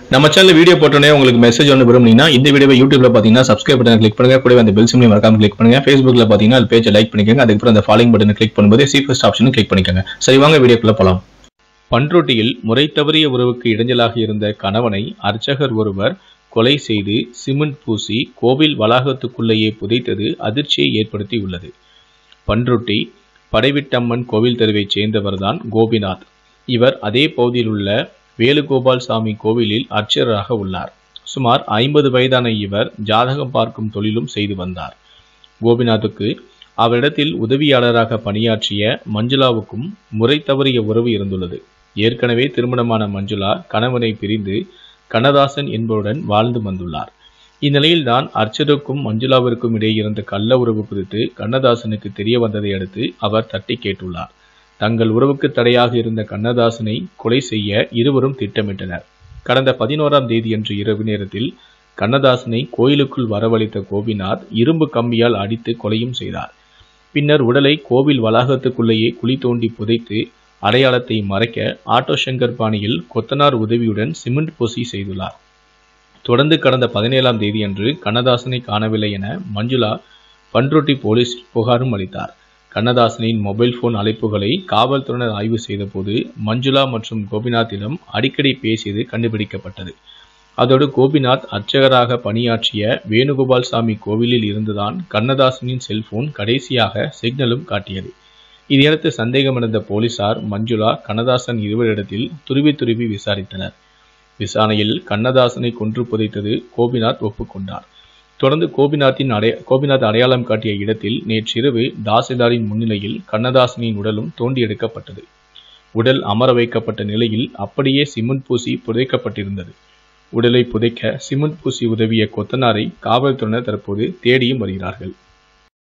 நம்ம channel video போட்டோன்னே உங்களுக்கு மெசேஜ் ஒன்று விரும்புனீங்கன்னா இந்த வீடியோவை யூடியூப்ல பார்த்தீங்கன்னா சப்ஸ்கிரைப் பட்டன் கிளிக் பண்ணுங்க கூடவே அந்த பெல் சிம்லையும் மறக்காம கிளிக் பண்ணுங்க ஃபேஸ்புக்ல பார்த்தீங்கன்னா அது பேஜை லைக் பண்ணிக்கோங்க அதுக்கப்புறம் அந்த ஃபாலோயிங் பட்டனை கிளிக் பண்ணும்போது சி ஃபர்ஸ்ட் ஆப்ஷனும் கிளிக் பண்ணிக்கோங்க சரி வாங்க வீடியோக்குள்ள போலாம் பண்ருட்டியில் முறை தவறிய உறவுக்கு இடைஞ்சலாக இருந்த கணவனை அர்ச்சகர் ஒருவர் கொலை செய்து சிமெண்ட் பூசி கோவில் வளாகத்துக்குள்ளேயே புதைத்தது அதிர்ச்சியை ஏற்படுத்தியுள்ளது பன்ருட்டி படைவிட்டம்மன் கோவில் தெருவைச் சேர்ந்தவர்தான் கோபிநாத் இவர் அதே பகுதியில் உள்ள வேலுகோபால் சாமி கோவிலில் அர்ச்சகராக உள்ளார் சுமார் ஐம்பது வயதான இவர் ஜாதகம் பார்க்கும் தொழிலும் செய்து வந்தார் கோபிநாத்துக்கு அவரிடத்தில் உதவியாளராக பணியாற்றிய மஞ்சுளாவுக்கும் முறை தவறிய உறவு இருந்துள்ளது ஏற்கனவே திருமணமான மஞ்சுளா கணவனை பிரிந்து கண்ணதாசன் என்பவருடன் வாழ்ந்து வந்துள்ளார் இந்நிலையில்தான் அர்ச்சருக்கும் மஞ்சுளாவிற்கும் இடையே இருந்த கள்ள உறவு குறித்து கண்ணதாசனுக்கு தெரிய வந்ததை அடுத்து அவர் தட்டி கேட்டுள்ளார் தங்கள் உறவுக்கு தடையாக இருந்த கண்ணதாசனை கொலை செய்ய இருவரும் திட்டமிட்டனர் கடந்த பதினோராம் தேதியன்று இரவு நேரத்தில் கண்ணதாசனை கோயிலுக்குள் வரவழைத்த கோபிநாத் இரும்பு கம்பியால் அடித்து கொலையும் செய்தார் பின்னர் உடலை கோவில் வளாகத்துக்குள்ளேயே குழி தோண்டி புதைத்து அடையாளத்தை மறைக்க ஆட்டோ சங்கர் பாணியில் கொத்தனார் உதவியுடன் சிமெண்ட் பூசி செய்துள்ளார் தொடர்ந்து கடந்த பதினேழாம் தேதியன்று கண்ணதாசனை காணவில்லை என மஞ்சுளா பன்ருட்டி போலீஸ் புகாரும் அளித்தார் கண்ணதாசனின் மொபைல் போன் அழைப்புகளை காவல்துறையினர் ஆய்வு செய்தபோது மஞ்சுளா மற்றும் கோபிநாத்திடம் அடிக்கடி பேசியது கண்டுபிடிக்கப்பட்டது அதோடு கோபிநாத் அர்ச்சகராக பணியாற்றிய வேணுகோபால் சாமி கோவிலில் இருந்துதான் கண்ணதாசனின் செல்போன் கடைசியாக சிக்னலும் காட்டியது இதையடுத்து சந்தேகமடைந்த போலீசார் மஞ்சுளா கண்ணதாசன் இருவரிடத்தில் துருவி துருவி விசாரித்தனர் விசாரணையில் கண்ணதாசனை கொன்று புதைத்தது கோபிநாத் ஒப்புக்கொண்டார் தொடர்ந்து கோபிநாத்தின் அடைய கோபிநாத் அடையாளம் காட்டிய இடத்தில் நேற்றிரவு தாசில்தாரின் முன்னிலையில் கண்ணதாசனின் உடலும் தோண்டி எடுக்கப்பட்டது உடல் அமர வைக்கப்பட்ட நிலையில் அப்படியே சிமெண்ட் பூசி புதைக்கப்பட்டிருந்தது உடலை புதைக்க சிமெண்ட் பூசி உதவிய கொத்தனாரை காவல்துறையினர் தற்போது தேடியும் வருகிறார்கள்